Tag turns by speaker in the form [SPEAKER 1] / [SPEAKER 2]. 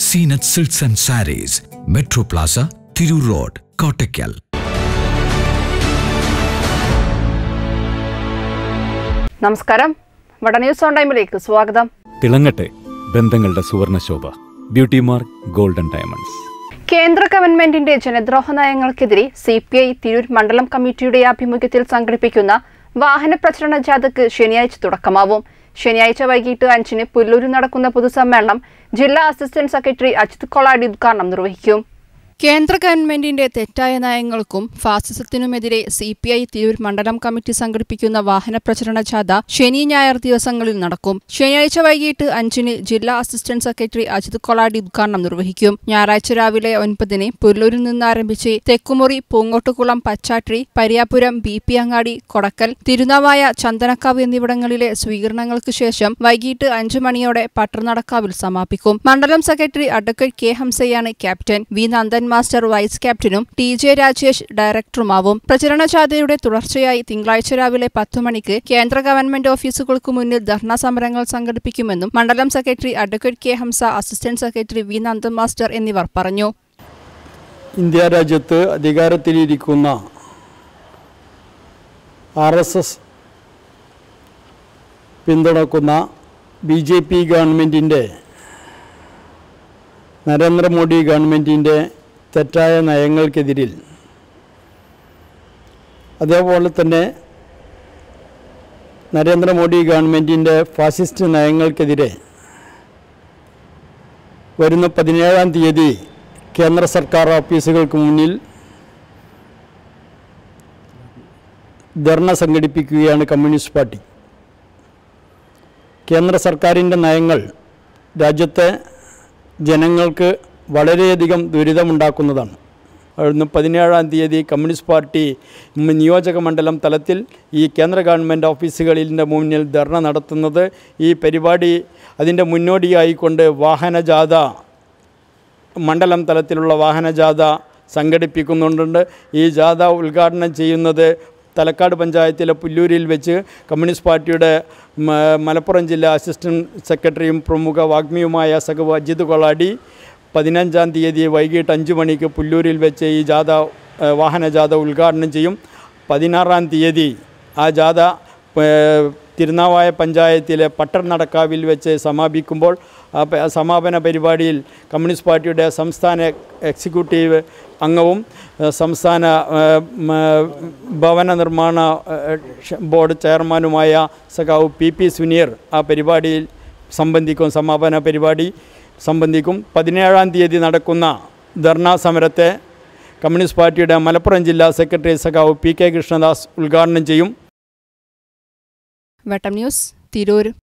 [SPEAKER 1] Zeenath silks and sarees metro plaza Tirur road Kottakkal
[SPEAKER 2] നമസ്കാരം വട news on ടൈമിലേക്ക് സ്വാഗതം
[SPEAKER 3] തിളങ്ങട്ടെ ബന്ധങ്ങളുടെ സുവർണശോഭ ബ്യൂട്ടി മാർക്ക് ഗോൾഡൻ ഡയമണ്ട്സ്
[SPEAKER 2] കേന്ദ്ര ഗവൺമെന്റിന്റെ ജനദ്രോഹ നയങ്ങൾക്കെതിരെ സി പി ഐ തിരൂർ മണ്ഡലം കമ്മിറ്റിയുടെ ആഭിമുഖ്യത്തിൽ സംഘടിപ്പിക്കുന്ന വാഹന പ്രചരണ ജാഥയ്ക്ക് ശനിയാഴ്ച തുടക്കമാവും ശനിയാഴ്ച വൈകിട്ട് അഞ്ചിന് പുല്ലൂരിൽ നടക്കുന്ന പൊതുസമ്മേളനം ജില്ലാ അസിസ്റ്റന്റ് സെക്രട്ടറി അജിത് കൊളാടി ഉദ്ഘാടനം നിർവഹിക്കും കേന്ദ്ര ഗവൺമെന്റിന്റെ തെറ്റായ നയങ്ങൾക്കും ഫാസിസത്തിനുമെതിരെ സി പി ഐ തിരൂർ മണ്ഡലം കമ്മിറ്റി സംഘടിപ്പിക്കുന്ന വാഹന പ്രചരണ ജാഥ ശനി ഞായർ ദിവസങ്ങളിൽ നടക്കും ശനിയാഴ്ച വൈകിട്ട് അഞ്ചിന് ജില്ലാ അസിസ്റ്റന്റ് സെക്രട്ടറി അജിത് കൊളാടി ഉദ്ഘാടനം നിർവഹിക്കും ഞായറാഴ്ച രാവിലെ ഒൻപതിന് പുല്ലൂരിൽ നിന്ന് ആരംഭിച്ച് തെക്കുമുറി പൂങ്ങോട്ടുകുളം പച്ചാട്രി പരിയാപുരം ബി പി അങ്ങാടി കൊടക്കൽ തിരുനാവായ ചന്ദനക്കാവ് എന്നിവിടങ്ങളിലെ സ്വീകരണങ്ങൾക്ക് ശേഷം വൈകിട്ട് അഞ്ചു മണിയോടെ പട്ടർനടക്കാവിൽ സമാപിക്കും മണ്ഡലം സെക്രട്ടറി അഡ്വക്കേറ്റ് കെ ഹംസയാണ് captain V Nandan master vice ക്യാപ്റ്റനും ടി ജെ രാജേഷ് ഡയറക്ടറുമാവും പ്രചരണ ജാഥയുടെ തുടർച്ചയായി തിങ്കളാഴ്ച രാവിലെ പത്തു മണിക്ക് കേന്ദ്ര ഗവൺമെന്റ് ഓഫീസുകൾക്ക് മുന്നിൽ ധർണാ സമരങ്ങൾ സംഘടിപ്പിക്കുമെന്നും മണ്ഡലം secretary advocate K Hamza assistant secretary V Nandan master എന്നിവർ പറഞ്ഞു
[SPEAKER 4] ഇന്ത്യ രാജ്യത്ത് അധികാരത്തിലിരിക്കുന്ന ആർ എസ് എസ് പിന്തുണക്കുന്ന ബി ജെ പി ഗവൺമെൻറ്റിൻ്റെ നരേന്ദ്രമോദി ഗവൺമെൻറ്റിൻ്റെ തെറ്റായ നയങ്ങൾക്കെതിരിൽ അതേപോലെ തന്നെ നരേന്ദ്രമോദി ഗവൺമെൻറ്റിൻ്റെ ഫാസിസ്റ്റ് നയങ്ങൾക്കെതിരെ വരുന്ന പതിനേഴാം തീയതി കേന്ദ്ര സർക്കാർ ഓഫീസുകൾക്ക് മുന്നിൽ ധർണ സംഘടിപ്പിക്കുകയാണ് കമ്മ്യൂണിസ്റ്റ് പാർട്ടി കേന്ദ്ര സർക്കാരിൻ്റെ നയങ്ങൾ രാജ്യത്തെ ജനങ്ങൾക്ക് വളരെയധികം ദുരിതമുണ്ടാക്കുന്നതാണ് അവിടുന്ന് പതിനേഴാം തീയതി കമ്മ്യൂണിസ്റ്റ് പാർട്ടി ഉം നിയോജക മണ്ഡലം തലത്തിൽ ഈ കേന്ദ്ര ഗവൺമെൻറ് ഓഫീസുകളിൻ്റെ മുന്നിൽ ധർണ നടത്തുന്നത് ഈ പരിപാടി അതിൻ്റെ മുന്നോടിയായിക്കൊണ്ട് വാഹനജാഥ മണ്ഡലം തലത്തിലുള്ള വാഹനജാഥ സംഘടിപ്പിക്കുന്നുണ്ട് ഈ ജാഥ ഉദ്ഘാടനം ചെയ്യുന്നത് തലക്കാട് പഞ്ചായത്തിലെ പുല്ലൂരിൽ വെച്ച് കമ്മ്യൂണിസ്റ്റ് പാർട്ടിയുടെ മ- മലപ്പുറം ജില്ലാ അസിസ്റ്റൻറ്റ് സെക്രട്ടറിയും പ്രമുഖ വാഗ്മിയുമായ സഖവ് അജിത് കൊളാടി പതിനഞ്ചാം തീയതി വൈകിട്ട് അഞ്ച് മണിക്ക് പുല്ലൂരിൽ വെച്ച് ഈ ജാഥ ഏഹ്, വാഹനജാഥ ഉദ്ഘാടനം ചെയ്യും പതിനാറാം തീയതി ആ ജാഥ ഏഹ്, തിരുനാവായ പഞ്ചായത്തിലെ പട്ടർ നടക്കാവിൽ വെച്ച് സമാപിക്കുമ്പോൾ ആ പ- സമാപന പരിപാടിയിൽ കമ്മ്യൂണിസ്റ്റ് പാർട്ടിയുടെ സംസ്ഥാന എക്സിക്യൂട്ടീവ് അംഗവും ഏഹ്, സംസ്ഥാന ഏഹ്, മ- ഭവന നിർമ്മാണ ഏഹ്, ഷ- ബോർഡ് ചെയർമാനുമായ സഖാവ് പി പി സുനീർ ആ പരിപാടിയിൽ സംബന്ധിക്കും സമാപന പരിപാടി സംബന്ധിക്കും പതിനേഴാം തീയതി നടക്കുന്ന ധർണാ സമരത്തെ കമ്മ്യൂണിസ്റ്റ് പാർട്ടിയുടെ മലപ്പുറം ജില്ലാ സെക്രട്ടറി സഖാവ് പി കെ കൃഷ്ണദാസ് ഉദ്ഘാടനം ചെയ്യും
[SPEAKER 2] വെട്ടം ന്യൂസ് തിരൂർ